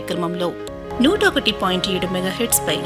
కార్యక్రమంలో నూట ఒకటి పాయింట్ ఏడు మెగాహెట్స్ పై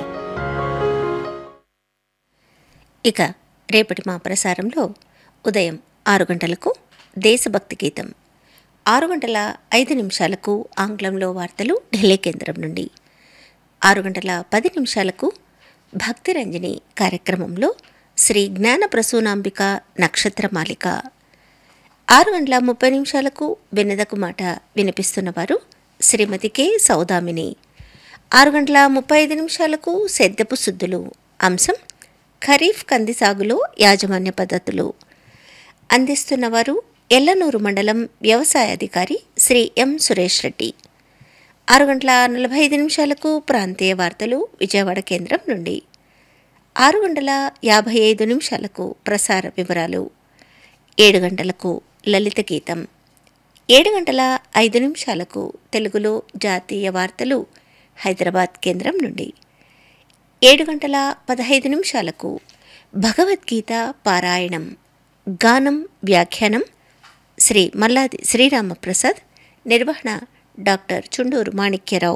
ఇక రేపటి మా ప్రసారంలో ఉదయం ఆరు గంటలకు దేశభక్తి గీతం ఆరు గంటల ఐదు నిమిషాలకు ఆంగ్లంలో వార్తలు ఢిల్లీ కేంద్రం నుండి ఆరు గంటల పది నిమిషాలకు భక్తిరంజని కార్యక్రమంలో శ్రీ జ్ఞాన ప్రసూనాంబిక నక్షత్రమాలిక ఆరు గంటల ముప్పై నిమిషాలకు వెన్నెదకు మాట వినిపిస్తున్నవారు శ్రీమతి కె సౌదామిని ఆరు గంటల ముప్పై ఐదు నిమిషాలకు సెద్దపు శుద్ధులు అంశం ఖరీఫ్ కంది సాగులో యాజమాన్య పద్ధతులు అందిస్తున్నవారు ఎల్లనూరు మండలం వ్యవసాయ అధికారి శ్రీ ఎం సురేష్ రెడ్డి ఆరు గంటల నలభై ఐదు నిమిషాలకు ప్రాంతీయ వార్తలు విజయవాడ కేంద్రం నుండి ఆరు గంటల యాభై ఐదు నిమిషాలకు ప్రసార వివరాలు ఏడు గంటలకు లలిత గీతం ఏడు గంటల ఐదు నిమిషాలకు తెలుగులో జాతీయ వార్తలు హైదరాబాద్ కేంద్రం నుండి ఏడు గంటల పదహైదు నిమిషాలకు భగవద్గీత పారాయణం గానం వ్యాఖ్యానం శ్రీ మల్లాది శ్రీరామప్రసాద్ నిర్వహణ డాక్టర్ చుండూరు మాణిక్యరావు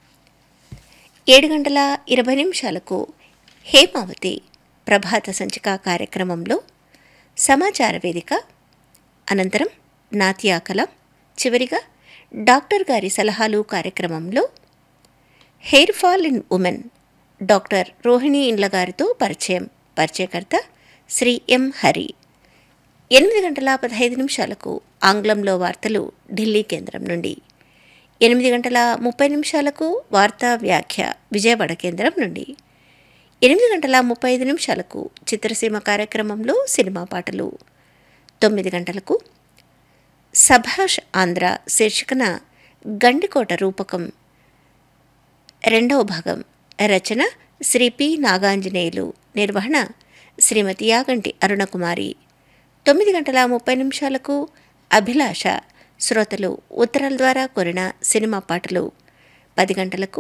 ఏడు గంటల ఇరవై నిమిషాలకు హేమావతి ప్రభాత సంచిక కార్యక్రమంలో సమాచార వేదిక అనంతరం నాట్యాకల చివరిగా డాక్టర్ గారి సలహాలు కార్యక్రమంలో hair fall in women doctor Rohini Indla గారితో పరిచయం పరిచయకర్త శ్రీ ఎం హరి ఎనిమిది గంటల పదహైదు నిమిషాలకు ఆంగ్లంలో వార్తలు ఢిల్లీ కేంద్రం నుండి ఎనిమిది గంటల ముప్పై నిమిషాలకు వార్తా వ్యాఖ్య విజయవాడ కేంద్రం నుండి ఎనిమిది గంటల ముప్పై ఐదు నిమిషాలకు చిత్రసీమ కార్యక్రమంలో సినిమా పాటలు తొమ్మిది గంటలకు సభాష్ ఆంధ్ర శీర్షికన గండికోట రూపకం రెండవ భాగం రచన శ్రీ పి నాగాంజనేయులు నిర్వహణ శ్రీమతి యాగంటి అరుణకుమారి తొమ్మిది గంటల ముప్పై నిమిషాలకు అభిలాష శ్రోతలు ఉత్తరాల ద్వారా కోరిన సినిమా పాటలు పది గంటలకు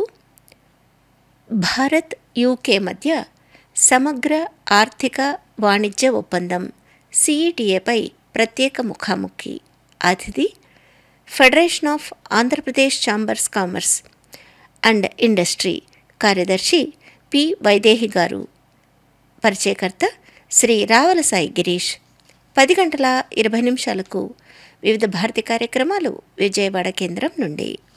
భారత్ యూకే మధ్య సమగ్ర ఆర్థిక వాణిజ్య ఒప్పందం సిఈటిఏపై ప్రత్యేక ముఖాముఖి అతిథి federation of Andhra Pradesh chambers commerce and industry కార్యదర్శి పి వైదేహి గారు పరిచయకర్త శ్రీ రావలసాయి గిరీష్ పది గంటల ఇరవై నిమిషాలకు వివిధ భారతి కార్యక్రమాలు విజయవాడ కేంద్రం నుండి